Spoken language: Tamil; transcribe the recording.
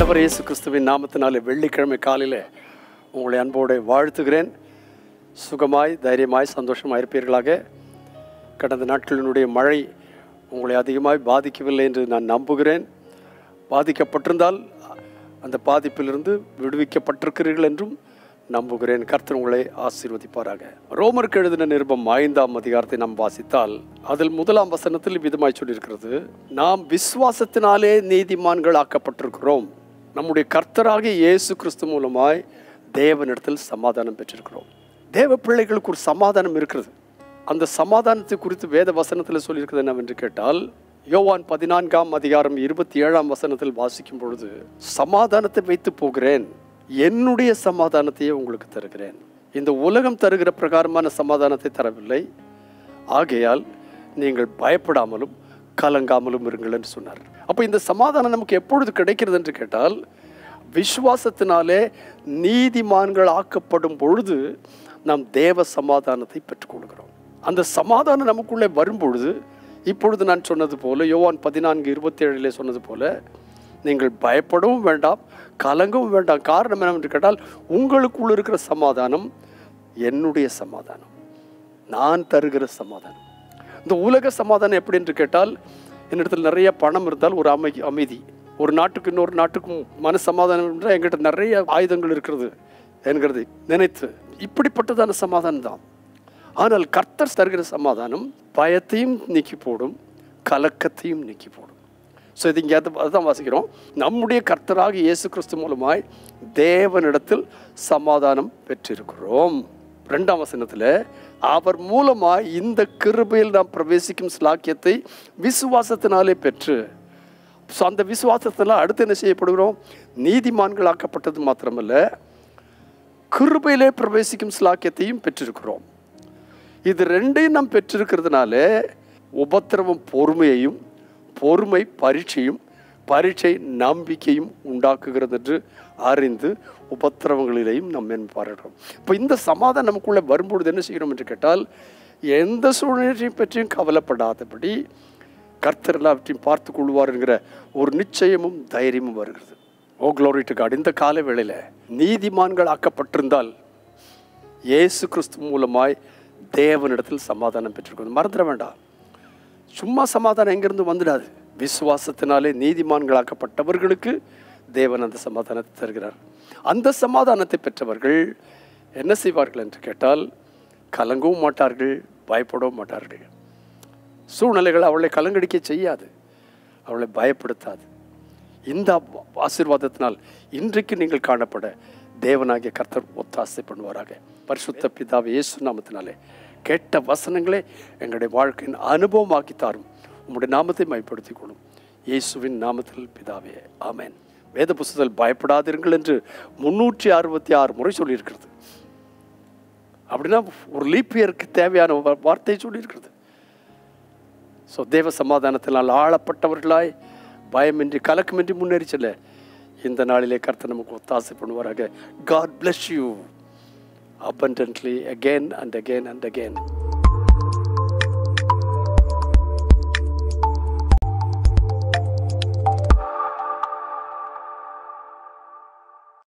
ஆண்டவர் இயேசு கிறிஸ்துவின் நாமத்தினாலே வெள்ளிக்கிழமை காலையில் உங்களை அன்போடு வாழ்த்துகிறேன் சுகமாய் தைரியமாய் சந்தோஷமாக இருப்பீர்களாக கடந்த நாட்களினுடைய மழை உங்களை அதிகமாய் பாதிக்கவில்லை என்று நான் நம்புகிறேன் பாதிக்கப்பட்டிருந்தால் அந்த பாதிப்பிலிருந்து விடுவிக்கப்பட்டிருக்கிறீர்கள் என்றும் நம்புகிறேன் கர்த்தர் உங்களை ஆசீர்வதிப்பாராக ரோமருக்கு எழுதின நிருபம் ஐந்தாம் அதிகாரத்தை நாம் வாசித்தால் அதில் முதலாம் வசனத்தில் விதமாய் சொல்லியிருக்கிறது நாம் விசுவாசத்தினாலே நீதிமான்கள் ஆக்கப்பட்டிருக்கிறோம் நம்முடைய கர்த்தராகிய இயேசு கிறிஸ்து மூலமாய் தேவனிடத்தில் சமாதானம் பெற்றிருக்கிறோம் தேவ பிள்ளைகளுக்கு ஒரு சமாதானம் இருக்கிறது அந்த சமாதானத்தை குறித்து வேத வசனத்தில் சொல்லியிருக்கிறது என்னவென்று கேட்டால் யோவான் பதினான்காம் அதிகாரம் இருபத்தி ஏழாம் வசனத்தில் வாசிக்கும் பொழுது சமாதானத்தை வைத்து போகிறேன் என்னுடைய சமாதானத்தையே உங்களுக்கு தருகிறேன் இந்த உலகம் தருகிற பிரகாரமான சமாதானத்தை தரவில்லை ஆகையால் நீங்கள் பயப்படாமலும் கலங்காமலும் இருங்கள் என்று சொன்னார் அப்போ இந்த சமாதானம் நமக்கு எப்பொழுது கிடைக்கிறது என்று கேட்டால் விசுவாசத்தினாலே நீதிமான்கள் ஆக்கப்படும் பொழுது நாம் தேவ சமாதானத்தை பெற்றுக்கொள்கிறோம் அந்த சமாதானம் நமக்குள்ளே வரும்பொழுது இப்பொழுது நான் சொன்னது போல யோவான் பதினான்கு இருபத்தி ஏழிலே சொன்னது போல நீங்கள் பயப்படவும் வேண்டாம் கலங்கவும் வேண்டாம் காரணம் என்னவென்று கேட்டால் உங்களுக்குள்ள இருக்கிற சமாதானம் என்னுடைய சமாதானம் நான் தருகிற சமாதானம் இந்த உலக சமாதானம் எப்படி என்று கேட்டால் என்னிடத்தில் நிறைய பணம் இருந்தால் ஒரு அமை அமைதி ஒரு நாட்டுக்கு இன்னொரு நாட்டுக்கும் மன சமாதானம் என்றால் எங்கிட்ட நிறைய ஆயுதங்கள் இருக்கிறது என்கிறது நினைத்து இப்படிப்பட்டதான சமாதானம் தான் ஆனால் கர்த்தர் தருகிற சமாதானம் பயத்தையும் நீக்கி போடும் கலக்கத்தையும் நீக்கி போடும் ஸோ இது இங்கே அது அதுதான் வாசிக்கிறோம் நம்முடைய கர்த்தராக இயேசு கிறிஸ்து மூலமாய் தேவனிடத்தில் சமாதானம் பெற்றிருக்கிறோம் ரெண்டாம் வசனத்தில் அவர் மூலமாய் இந்த கிருபையில் நாம் பிரவேசிக்கும் ஸ்லாக்கியத்தை விசுவாசத்தினாலே பெற்று ஸோ அந்த விசுவாசத்தில் அடுத்து என்ன செய்யப்படுகிறோம் நீதிமான்களாக்கப்பட்டது மாத்திரமல்ல கிருபையிலே பிரவேசிக்கும் ஸ்லாக்கியத்தையும் பெற்றிருக்கிறோம் இது ரெண்டையும் நாம் பெற்றிருக்கிறதுனால உபத்திரவம் பொறுமையையும் பொறுமை பரீட்சையும் பரீட்சை நம்பிக்கையும் உண்டாக்குகிறது என்று அறிந்து உபத்திரவங்களிலேயும் நாம் மேன்பாடுறோம் இப்போ இந்த சமாதானம் நமக்குள்ளே வரும்பொழுது என்ன செய்யணும் என்று கேட்டால் எந்த சூழ்நிலையையும் பற்றியும் கவலைப்படாதபடி கர்த்தர் எல்லாவற்றையும் பார்த்து கொள்வார் என்கிற ஒரு நிச்சயமும் தைரியமும் வருகிறது ஓ க்ளோரி டு காட் இந்த கால வேளையில் நீதிமான்கள் ஆக்கப்பட்டிருந்தால் இயேசு கிறிஸ்து மூலமாய் தேவனிடத்தில் சமாதானம் பெற்றிருக்கிறது மறந்துட வேண்டாம் சும்மா சமாதானம் எங்கிருந்து வந்துடாது விசுவாசத்தினாலே நீதிமான்களாக்கப்பட்டவர்களுக்கு தேவன் அந்த சமாதானத்தை தருகிறார் அந்த சமாதானத்தை பெற்றவர்கள் என்ன செய்வார்கள் என்று கேட்டால் கலங்கவும் மாட்டார்கள் பயப்படவும் மாட்டார்கள் சூழ்நிலைகள் அவளை கலங்கடிக்க செய்யாது அவளை பயப்படுத்தாது இந்த ஆசீர்வாதத்தினால் இன்றைக்கு நீங்கள் காணப்பட தேவனாகிய கர்த்தர் ஒத்தாசை பண்ணுவாராக பரிசுத்த பிதாவை இயேசு நாமத்தினாலே கேட்ட வசனங்களே எங்களுடைய வாழ்க்கையின் அனுபவமாக்கி தாரும் உங்களுடைய நாமத்தை மைப்படுத்திக் கொள்ளும் இயேசுவின் நாமத்தில் பிதாவே ஆமேன் வேத புஸ்தகத்தில் பயப்படாதீர்கள் என்று முன்னூற்றி அறுபத்தி ஆறு முறை சொல்லியிருக்கிறது அப்படின்னா ஒரு லீப்பியருக்கு தேவையான வா- வார்த்தை சொல்லியிருக்கிறது ஸோ தேவ சமாதானத்தினால் ஆளப்பட்டவர்களாய் பயமின்றி கலக்கமின்றி முன்னேறி செல்ல இந்த நாளிலே கர்த்தர் நமக்கு ஒத்தாசை பண்ணுவாராக God bless you abundantly again and again and again